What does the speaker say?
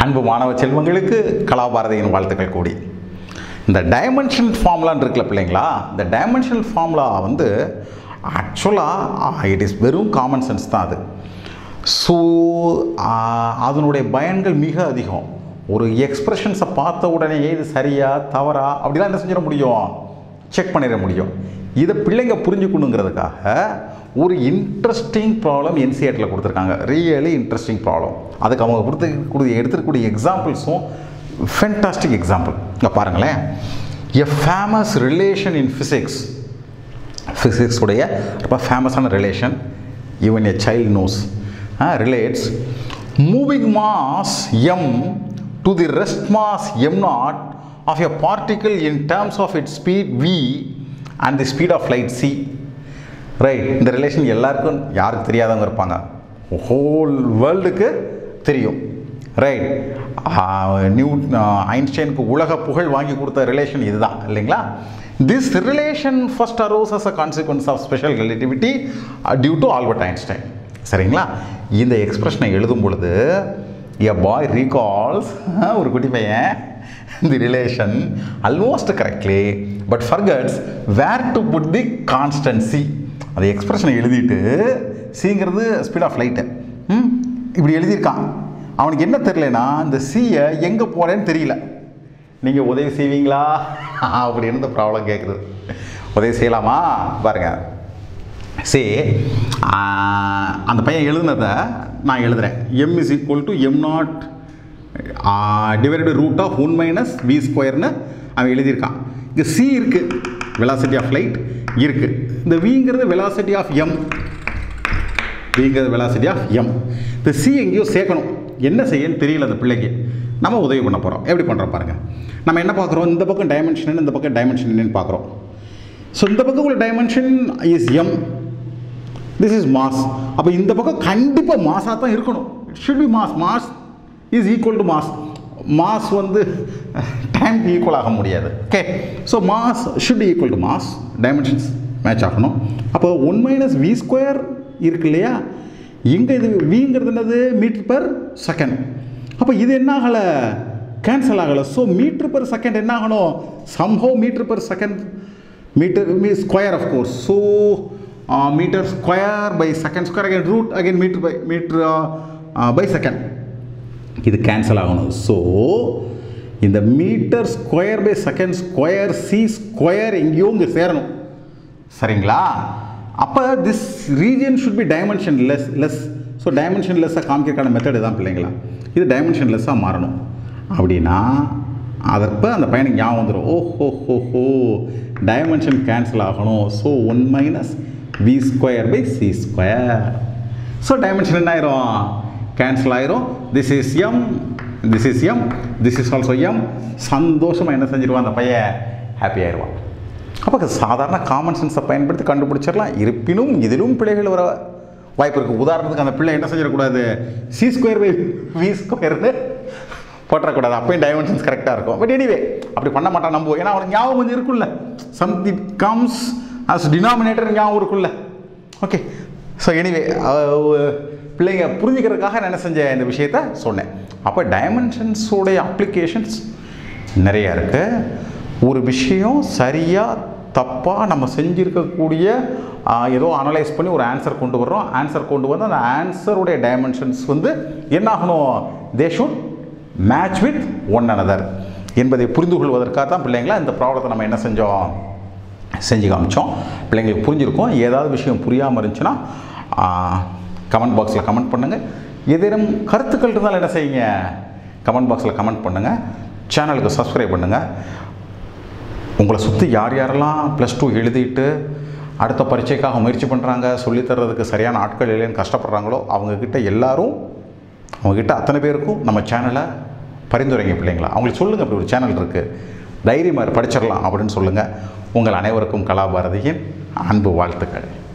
அன்பு மாணவ செல்வங்களுக்கு கலாபாரதியின் வாழ்த்துக்கள் கூடி இந்த டைமென்ஷன் ஃபார்முலான்னு இருக்குல்ல பிள்ளைங்களா இந்த டைமென்ஷனல் ஃபார்முலா வந்து ஆக்சுவலாக இட் இஸ் வெறும் காமன் சென்ஸ் தான் அது ஸோ அதனுடைய பயன்கள் மிக அதிகம் ஒரு எக்ஸ்பிரஷன்ஸை பார்த்த உடனேயே இது சரியா தவறா அப்படிலாம் என்ன செஞ்சிட முடியும் செக் பண்ணிட முடியும் இதை பிள்ளைங்க புரிஞ்சுக்கணுங்கிறதுக்காக ஒரு இன்ட்ரெஸ்டிங் ப்ராப்ளம் என்சிஆர்டில் கொடுத்துருக்காங்க ரியலி இன்ட்ரெஸ்டிங் ப்ராப்ளம் அதுக்கு அவங்க கொடுத்துக்கூடிய எடுத்துக்கூடிய எக்ஸாம்பிள்ஸும் ஃபென்டாஸ்டிக் எக்ஸாம்பிள் இங்கே பாருங்களேன் a famous relation in physics physics உடைய ரொம்ப ஃபேமஸான relation even a child knows relates moving mass M to the rest mass M naught of a particle in terms of it speed V and the speed of light C right இந்த relation எல்லாருக்கும் யாருக்கு தெரியாதவங்க இருப்பாங்க whole வேர்ல்டுக்கு தெரியும் right new ஐன்ஸ்டைனுக்கு உலக புகழ் வாங்கி கொடுத்த ரிலேஷன் இதுதான் இல்லைங்களா this relation first arose as a consequence of special relativity due to Albert Einstein சரிங்களா இந்த எக்ஸ்பிரஷனை எழுதும் பொழுது எ பாய் ரீகால்ஸ் ஒரு குட்டி பையன் the relation almost correctly but forgets where to put the constant C அந்த எக்ஸ்பிரஷனை எழுதிட்டு சிங்கிறது ஸ்பீட் ஆஃப் லைட்டு ம் இப்படி எழுதியிருக்கான் அவனுக்கு என்ன தெரிலனா இந்த சியை எங்கே போகிறேன்னு தெரியல நீங்கள் உதவி செய்வீங்களா அப்படின்னு இந்த ப்ராப்ளம் கேட்குது உதவி செய்யலாமா பாருங்க சே அந்த பையன் எழுதுனதை நான் எழுதுகிறேன் M is equal to M naught divided root of one minus V ஸ்கொயர்னு அவன் எழுதியிருக்கான் இங்கே சி இருக்குது வெலாசிட்டி ஆஃப் லைட் இருக்குது இந்த விங்கிறது வெலாசிட்டி ஆஃப் எம் விங்கிறது வெலாசிட்டி ஆஃப் எம் இந்த சி எங்கேயோ சேர்க்கணும் என்ன செய்யன்னு தெரியல அந்த பிள்ளைக்கு நம்ம உதவி பண்ண போகிறோம் எப்படி பண்ணுறோம் பாருங்கள் நம்ம என்ன பார்க்குறோம் இந்த பக்கம் டைமென்ஷன் இந்த பக்கம் டைமென்ஷன் என்னன்னு பார்க்குறோம் ஸோ இந்த பக்கம் உள்ள dimension is M this is mass அப்போ இந்த பக்கம் கண்டிப்பாக மாஸாக தான் இருக்கணும் it should be mass mass is equal to mass mass வந்து டைம் ஈக்குவல் ஆக முடியாது okay so mass should equal to mass dimensions match ஆகணும் அப்போ ஒன் மைனஸ் வி ஸ்கொயர் இருக்கு இல்லையா இங்கே இது விங்கிறது என்னது மீட்டர் பர் செகண்ட் அப்போ இது என்ன ஆகலை கேன்சல் ஆகலை ஸோ மீட்டர் பர் செகண்ட் என்ன ஆகணும் somehow meter per second meter M square of course so meter square by second square again root again meter by meter by second இது cancel ஆகணும் so இந்த meter square by second square C square எங்கேயோ இங்கே சேரணும் சரிங்களா அப்போ this region should be dimensionless less so dimension லெஸ்ஸாக காமிக்கிறதுக்கான மெத்தடு தான் பிள்ளைங்களா இது டைமென்ஷன் லெஸ்ஸாக மாறணும் அப்படின்னா அதற்போ அந்த பையனுக்கு ஞாபகம் வந்துடும் ஓ ஹோ ஹோ ஹோ டைமென்ஷன் கேன்சல் ஆகணும் so one minus V square by C square so dimension என்ன ஆயிரும் கேன்சல் ஆயிரும் this is M this is M this is also M சந்தோஷமாக என்ன செஞ்சிருவான் அந்த பையன் ஹாப்பி ஆயிடுவான் அப்போ சாதாரண காமன் சென்ஸை பயன்படுத்தி கண்டுபிடிச்சிடலாம் இருப்பினும் இதிலும் பிள்ளைகள் வர வாய்ப்பு இருக்குது உதாரணத்துக்கு அந்த பிள்ளை என்ன செஞ்சிடக்கூடாது சி ஸ்கொயர் பை வி ஸ்கொயர்னு போட்டக்கூடாது அப்பயும் டைமென்ஷன்ஸ் கரெக்டாக இருக்கும் பட் எனிவே அப்படி பண்ண மாட்டான் நம்புவோம் ஏன்னா அவனுக்கு ஞாபகம் கொஞ்சம் இருக்குல்ல சம்திங் கம்ஸ் அஸ் டினாமினேட்டர் ஞாபகம் இருக்குல்ல ஓகே ஸோ எனிவே பிள்ளைங்க புரிஞ்சுக்கிறதுக்காக நான் என்ன செஞ்சேன் இந்த விஷயத்த சொன்னேன் அப்போ டைமென்ஷன்ஸோடைய அப்ளிகேஷன்ஸ் நிறையா இருக்குது ஒரு விஷயம் சரியாக தப்பாக நம்ம செஞ்சுருக்கக்கூடிய ஏதோ அனலைஸ் பண்ணி ஒரு ஆன்சர் கொண்டு வர்றோம் ஆன்சர் கொண்டு வந்து அந்த ஆன்சருடைய டைமென்ஷன்ஸ் வந்து என்ன ஆகணும் they should match with one another என்பதை புரிந்து கொள்வதற்காக தான் பிள்ளைங்களா இந்த ப்ராப்ளத்தை நம்ம என்ன செஞ்சோம் செஞ்சு காமிச்சோம் பிள்ளைங்களுக்கு புரிஞ்சிருக்கோம் ஏதாவது விஷயம் புரியாமல் இருந்துச்சுன்னா கமெண்ட் பாக்ஸில் கமெண்ட் பண்ணுங்கள் ஏதேனும் கருத்துக்கள் இருந்தாலும் என்ன செய்யுங்க கமெண்ட் பாக்ஸில் கமெண்ட் பண்ணுங்கள் சேனலுக்கு சப்ஸ்கிரைப் பண்ணுங்கள் உங்களை சுற்றி யார் யாரெல்லாம் ப்ளஸ் டூ எழுதிட்டு அடுத்த பரீட்சைக்காக முயற்சி பண்ணுறாங்க சொல்லித்தரதுக்கு சரியான ஆட்கள் இல்லைன்னு கஷ்டப்படுறாங்களோ அவங்கக்கிட்ட எல்லாரும் அவங்கக்கிட்ட அத்தனை பேருக்கும் நம்ம சேனலை பரிந்துரைங்க பிள்ளைங்களா அவங்களுக்கு சொல்லுங்கள் அப்படி ஒரு சேனல் இருக்குது தைரியமாக படிச்சிடலாம் அப்படின்னு சொல்லுங்கள் உங்கள் அனைவருக்கும் கலாபாரதியின் அன்பு வாழ்த்துக்கள்